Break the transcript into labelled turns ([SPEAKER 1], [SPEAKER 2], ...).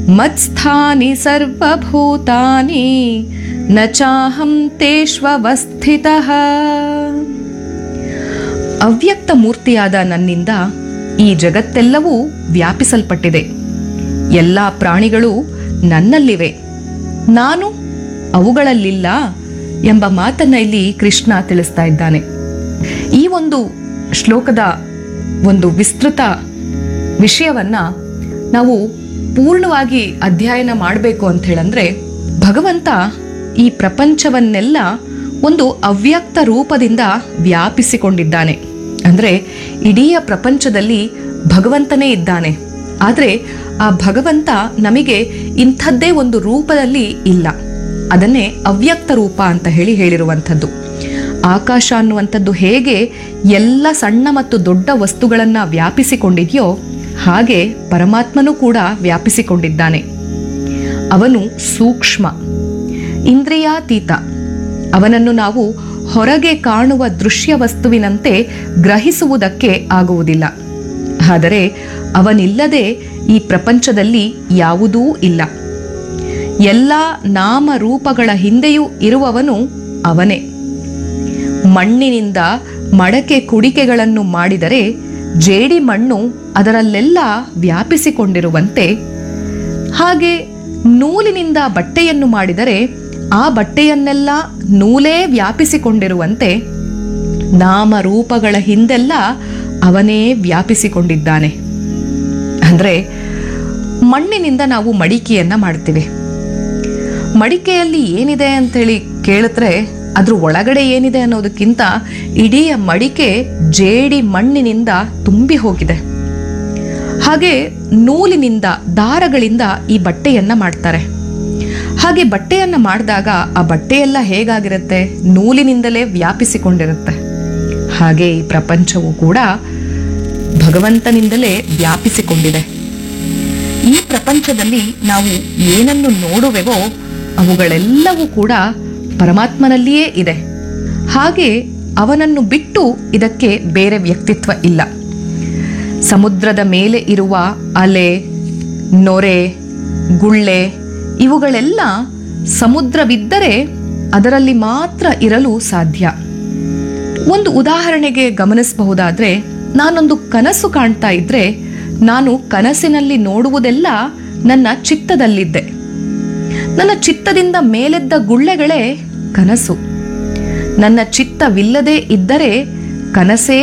[SPEAKER 1] ಮತ್ಸ್ಥಾನಿ ಸರ್ವಭೂತಾನಿ ನ ಚಾಹಂ ತೇಷ್ವವಸ್ಥಿತಃ ಅವ್ಯಕ್ತ ಮೂರ್ತಿಯಾದ ನನ್ನಿಂದ ಈ ಜಗತ್ತೆಲ್ಲವೂ ವ್ಯಾಪಿಸಲ್ಪಟ್ಟಿದೆ ಎಲ್ಲ ಪ್ರಾಣಿಗಳು ನನ್ನಲ್ಲಿವೆ ನಾನು ಅವುಗಳಲ್ಲಿಲ್ಲ ಎಂಬ ಮಾತನ್ನ ಇಲ್ಲಿ ಕೃಷ್ಣ ತಿಳಿಸ್ತಾ ಇದ್ದಾನೆ ಈ ಒಂದು ಶ್ಲೋಕದ ಒಂದು ವಿಸ್ತೃತ ವಿಷಯವನ್ನ ನಾವು ಪೂರ್ಣವಾಗಿ ಅಧ್ಯಯನ ಮಾಡಬೇಕು ಅಂತ ಹೇಳಂದ್ರೆ ಭಗವಂತ ಈ ಪ್ರಪಂಚವನ್ನೆಲ್ಲ ಒಂದು ಅವ್ಯಕ್ತ ರೂಪದಿಂದ ವ್ಯಾಪಿಸಿಕೊಂಡಿದ್ದಾನೆ ಅಂದ್ರೆ ಇಡೀ ಪ್ರಪಂಚದಲ್ಲಿ ಭಗವಂತನೇ ಇದ್ದಾನೆ ಆದರೆ ಆ ಭಗವಂತ ನಮಗೆ ಇಂಥದ್ದೇ ಒಂದು ರೂಪದಲ್ಲಿ ಇಲ್ಲ ಅದನ್ನೇ ಅವ್ಯಕ್ತ ರೂಪ ಅಂತ ಹೇಳಿ ಹೇಳಿರುವಂಥದ್ದು ಆಕಾಶ ಅನ್ನುವಂಥದ್ದು ಹೇಗೆ ಎಲ್ಲ ಸಣ್ಣ ಮತ್ತು ದೊಡ್ಡ ವಸ್ತುಗಳನ್ನು ವ್ಯಾಪಿಸಿಕೊಂಡಿದೆಯೋ ಹಾಗೆ ಪರಮಾತ್ಮನೂ ಕೂಡ ವ್ಯಾಪಿಸಿಕೊಂಡಿದ್ದಾನೆ ಅವನು ಸೂಕ್ಷ್ಮ ಇಂದ್ರಿಯಾತೀತ ಅವನನ್ನು ನಾವು ಹೊರಗೆ ಕಾಣುವ ದೃಶ್ಯ ವಸ್ತುವಿನಂತೆ ಗ್ರಹಿಸುವುದಕ್ಕೆ ಆಗುವುದಿಲ್ಲ ಆದರೆ ಅವನಿಲ್ಲದೆ ಈ ಪ್ರಪಂಚದಲ್ಲಿ ಯಾವುದೂ ಇಲ್ಲ ಎಲ್ಲ ನಾಮರೂಪಗಳ ಹಿಂದೆಯೂ ಇರುವವನು ಅವನೇ ಮಣ್ಣಿನಿಂದ ಮಡಕೆ ಕುಡಿಕೆಗಳನ್ನು ಮಾಡಿದರೆ ಜೇಡಿ ಮಣ್ಣು ಅದರಲ್ಲೆಲ್ಲ ವ್ಯಾಪಿಸಿಕೊಂಡಿರುವಂತೆ ಹಾಗೆ ನೂಲಿನಿಂದ ಬಟ್ಟೆಯನ್ನು ಮಾಡಿದರೆ ಆ ಬಟ್ಟೆಯನ್ನೆಲ್ಲ ನೂಲೇ ವ್ಯಾಪಿಸಿಕೊಂಡಿರುವಂತೆ ನಾಮರೂಪಗಳ ಹಿಂದೆಲ್ಲ ಅವನೇ ವ್ಯಾಪಿಸಿಕೊಂಡಿದ್ದಾನೆ ಅಂದರೆ ಮಣ್ಣಿನಿಂದ ನಾವು ಮಡಿಕೆಯನ್ನ ಮಾಡ್ತೀವಿ ಮಡಿಕೆಯಲ್ಲಿ ಏನಿದೆ ಅಂತೇಳಿ ಕೇಳಿದ್ರೆ ಅದ್ರ ಒಳಗಡೆ ಏನಿದೆ ಅನ್ನೋದಕ್ಕಿಂತ ಇಡೀ ಮಡಿಕೆ ಜೇಡಿ ಮಣ್ಣಿನಿಂದ ತುಂಬಿ ಹೋಗಿದೆ ಹಾಗೆ ನೂಲಿನಿಂದ ದಾರಗಳಿಂದ ಈ ಬಟ್ಟೆಯನ್ನ ಮಾಡ್ತಾರೆ ಹಾಗೆ ಬಟ್ಟೆಯನ್ನ ಮಾಡಿದಾಗ ಆ ಬಟ್ಟೆಯೆಲ್ಲ ಹೇಗಾಗಿರುತ್ತೆ ನೂಲಿನಿಂದಲೇ ವ್ಯಾಪಿಸಿಕೊಂಡಿರುತ್ತೆ ಹಾಗೆ ಈ ಪ್ರಪಂಚವು ಕೂಡ ಭಗವಂತನಿಂದಲೇ ವ್ಯಾಪಿಸಿಕೊಂಡಿದೆ ಈ ಪ್ರಪಂಚದಲ್ಲಿ ನಾವು ಏನನ್ನು ನೋಡುವೆವೋ ಅವುಗಳೆಲ್ಲವೂ ಕೂಡ ಪರಮಾತ್ಮನಲ್ಲಿಯೇ ಇದೆ ಹಾಗೆ ಅವನನ್ನು ಬಿಟ್ಟು ಇದಕ್ಕೆ ಬೇರೆ ವ್ಯಕ್ತಿತ್ವ ಇಲ್ಲ ಸಮುದ್ರದ ಮೇಲೆ ಇರುವ ಅಲೆ ನೊರೆ ಗುಳ್ಳೆ ಇವುಗಳೆಲ್ಲ ಸಮುದ್ರವಿದ್ದರೆ ಅದರಲ್ಲಿ ಮಾತ್ರ ಇರಲು ಸಾಧ್ಯ ಒಂದು ಉದಾಹರಣೆಗೆ ಗಮನಿಸಬಹುದಾದ್ರೆ ನಾನೊಂದು ಕನಸು ಕಾಣ್ತಾ ಇದ್ರೆ ನಾನು ಕನಸಿನಲ್ಲಿ ನೋಡುವುದೆಲ್ಲ ನನ್ನ ಚಿತ್ತದಲ್ಲಿದ್ದೆ ನನ್ನ ಚಿತ್ತದಿಂದ ಮೇಲೆದ್ದ ಗುಳ್ಳೆಗಳೇ ಕನಸು ನನ್ನ ಚಿತ್ತವಿಲ್ಲದೆ ಇದ್ದರೆ ಕನಸೇ